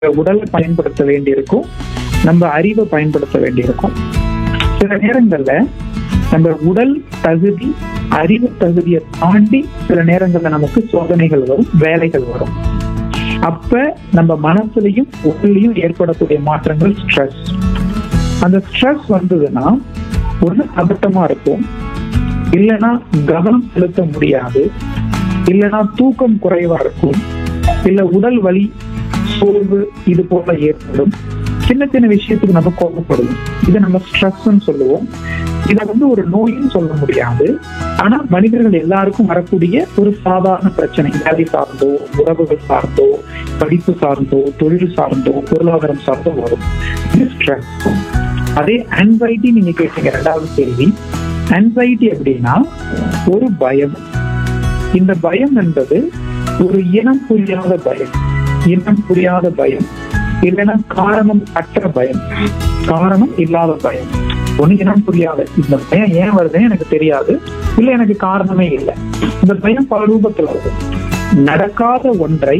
உடலை பயன்படுத்த வேண்டியிருக்கும் நம்ம அறிவை பயன்படுத்த வேண்டியிருக்கும் சில நேரங்கள்ல நம்ம உடல் தகுதி அறிவு தகுதியை தாண்டி சில நேரங்கள்ல நமக்கு சோதனைகள் வரும் வேலைகள் வரும் அப்ப நம்ம மனசுலயும் உடல்லையும் ஏற்படக்கூடிய மாற்றங்கள் ஸ்ட்ரெஸ் அந்த ஸ்ட்ரெஸ் வந்ததுன்னா ஒண்ணு அபத்தமா இருக்கும் இல்லைன்னா கவனம் செலுத்த முடியாது இல்லைன்னா தூக்கம் குறைவா இருக்கும் இல்ல உடல் வலி சோர்வு இது போல ஏற்படும் சின்ன சின்ன விஷயத்துக்கு நம்ம கோபப்படுவோம் இதை நம்ம ஸ்ட்ரெஸ்ன்னு சொல்லுவோம் இதை வந்து ஒரு நோயின்னு சொல்ல முடியாது ஆனா மனிதர்கள் எல்லாருக்கும் வரக்கூடிய ஒரு சாதாரண பிரச்சனை வியாதி சார்ந்தோ உறவுகள் சார்ந்தோ படிப்பு சார்ந்தோ தொழில் சார்ந்தோ பொருளாதாரம் சார்ந்தோ வரும் இது ஸ்ட்ரெஸ் அதே ஆன்சைட்டி நீங்க கேட்டீங்க ரெண்டாவது கேள்வி ஆன்சைட்டி அப்படின்னா ஒரு பயம் இந்த பயம் என்பது ஒரு இனம் புரியாத பயம் இனம் புரியாத பயம் இல்லைன்னா காரணம் அற்ற பயம் காரணம் இல்லாத பயம் ஒண்ணு இனம் புரியாத இந்த பயம் ஏன் வருதுன்னு எனக்கு தெரியாது இல்ல எனக்கு காரணமே இல்லை இந்த பயம் பல ரூபத்துல வருது நடக்காத ஒன்றை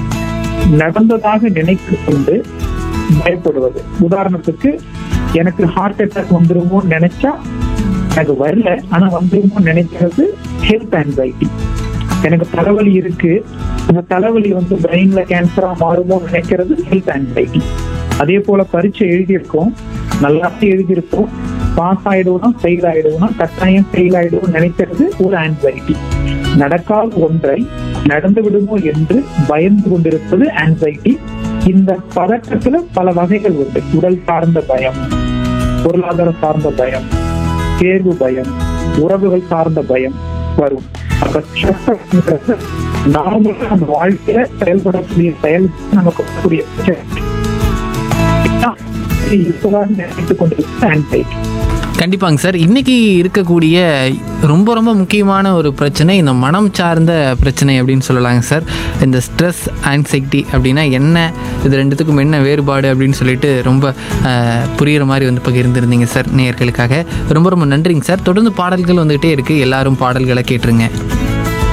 நடந்ததாக நினைத்து கொண்டு பயப்படுவது உதாரணத்துக்கு எனக்கு ஹார்ட் அட்டாக் வந்துருமோன்னு நினைச்சா எனக்கு வரல ஆனா வந்துருமோ நினைக்கிறது ஹெல்த் ஆன்சைட்டி எனக்கு தலைவலி இருக்கு அந்த தலைவலி வந்து பிரெயின்ல கேன்சரா மாறுமோ நினைக்கிறது ஹெல்த் ஆன்சைட்டி அதே போல பரீட்சை எழுதியிருக்கோம் நல்லா எழுதியிருக்கோம் பாஸ் ஆயிடுவோம் ஃபெயில் ஆயிடுவோம் கட்டாயம் ஃபெயில் ஆயிடுவோம் நினைக்கிறது ஒரு ஆன்சைட்டி நடக்காத ஒன்றை நடந்து விடுமோ என்று பயந்து கொண்டிருப்பது ஆன்சைட்டி இந்த பதட்டத்துல பல வகைகள் உண்டு உடல் சார்ந்த பயம் பொருளாதார சார்ந்த பயம் தேர்வு பயம் உறவுகள் சார்ந்த பயம் வரும் அப்ப ஸ்ட்ரெஸ் நார்மலா நம்ம வாழ்க்கையில செயல்படக்கூடிய செயல் நமக்கு வரக்கூடிய பிரச்சனை. இப்பதான் நினைத்துக் கொண்டிருக்க ஆன்சைட்டி கண்டிப்பாங்க சார் இன்னைக்கு இருக்கக்கூடிய ரொம்ப ரொம்ப முக்கியமான ஒரு பிரச்சனை இந்த மனம் சார்ந்த பிரச்சனை அப்படின்னு சொல்லலாங்க சார் இந்த ஸ்ட்ரெஸ் ஆன்சைட்டி அப்படின்னா என்ன இது ரெண்டுத்துக்கும் என்ன வேறுபாடு அப்படின்னு சொல்லிட்டு ரொம்ப அஹ், புரியுற மாதிரி வந்து பகிர்ந்துருந்தீங்க சார் நேயர்களுக்காக ரொம்ப ரொம்ப நன்றிங்க சார் தொடர்ந்து பாடல்கள் வந்துகிட்டே இருக்குது எல்லாரும் பாடல்களை கேட்டுருங்க